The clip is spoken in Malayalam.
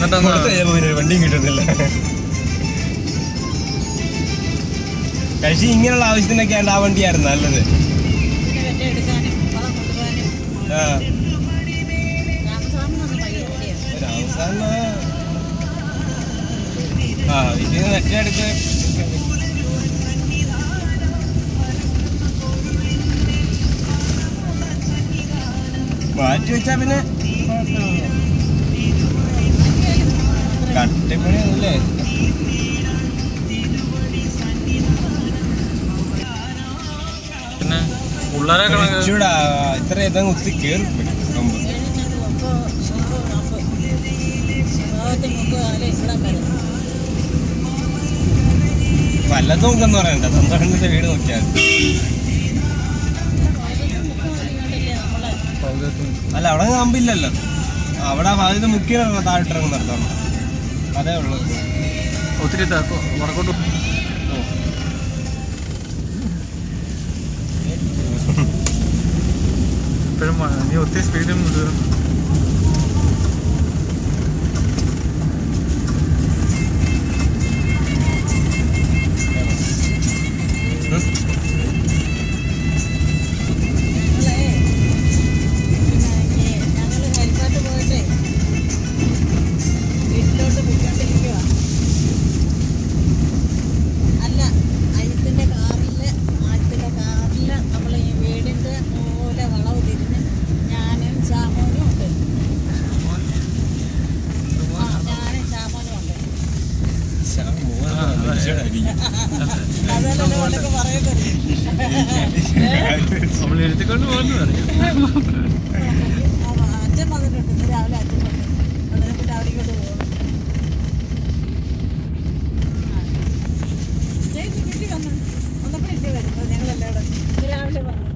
എന്നിട്ടൊന്ന് കൊടുത്തു കഴിഞ്ഞപ്പോ പിന്നെ ഒരു വണ്ടിയും കിട്ടുന്നില്ല കഴിച്ച് ഇങ്ങനെയുള്ള ആവശ്യത്തിനൊക്കെ ആണ്ട് ആ വണ്ടിയായിരുന്നു നല്ലത് പിന്നെ വെറ്റ എടുക്കാനും വളം കൊണ്ടുപോകാനും ആ രാമസ്വാമി പയ്യ വണ്ടിയാണ് ഒരു അവസാനം ആ വീട്ടിൽ നിന്ന് നെറ്റെടുത്ത് മാറ്റി വെച്ചാ പിന്നെ കട്ടിപ്പണിയൊന്നുമില്ലേ പിന്നെ പിള്ളേരെ കണക്ക് ഇച്ചൂടെ ഇത്ര ഇതങ്ങ് ഒത്തിരി കേറി കൊമ്പ് എഴുന്നേറ്റ് ഒമ്പോ ഒമ്പോ അമ്പോ ഭാഗത്ത് മുമ്പ് അല്ലെ ഇവിടെ വരെ വല്ലതും നോക്കെന്ന് പറയണ്ട സ്വന്തം വീട് നോക്കിയാൽ മതി. അല്ല അവിടെ കമ്പില്ലല്ലോ അവിടെ ആദ്യത്തെ മുക്കിയ താഴോട്ടിറങ്ങി നടത്താം അതേ ഉള്ളൂ ഒത്തിരി ത- വടക്കോട്ട് ഇപ്പോഴും മ- നീ ഒത്തിരി സ്പീഡിൽ ഇത് ഞങ്ങള് ഹെൽപ്പാട്ട് പോയിട്ടേ വീട്ടിലോട്ട് പോയിക്കൊണ്ടിരിക്കുക അല്ല അയത്തിന്റെ കാറില് അയത്തിന്റെ കാറില് നമ്മൾ ഈ വീടിന്റെ മൂല വളവ് തിരിഞ്ഞ് ഞാനും ശ്യാമോനും ഉണ്ട് ആ ഞാനും ശ്യാമോനും ഉണ്ട് അതല്ലേ ഓലൊക്കെ പറയുന്നത് നമ്മൾ എഴുതിക്കൊണ്ട് പോകുന്നു അറിയാം ആ, അച്ഛൻ വന്നിട്ടുണ്ട് ഇന്ന് രാവിലെ അച്ഛൻ വന്നു അതിനെ പിന്നെ അവരിങ്ങോട്ട് പോകും ചേച്ചി വീട്ടിൽ വന്നു വന്നപ്പോൾ ഇല്ലേ വരുന്നത് ഞങ്ങളെല്ലാം കൂടെ ഇന്ന് രാവിലെ വന്നു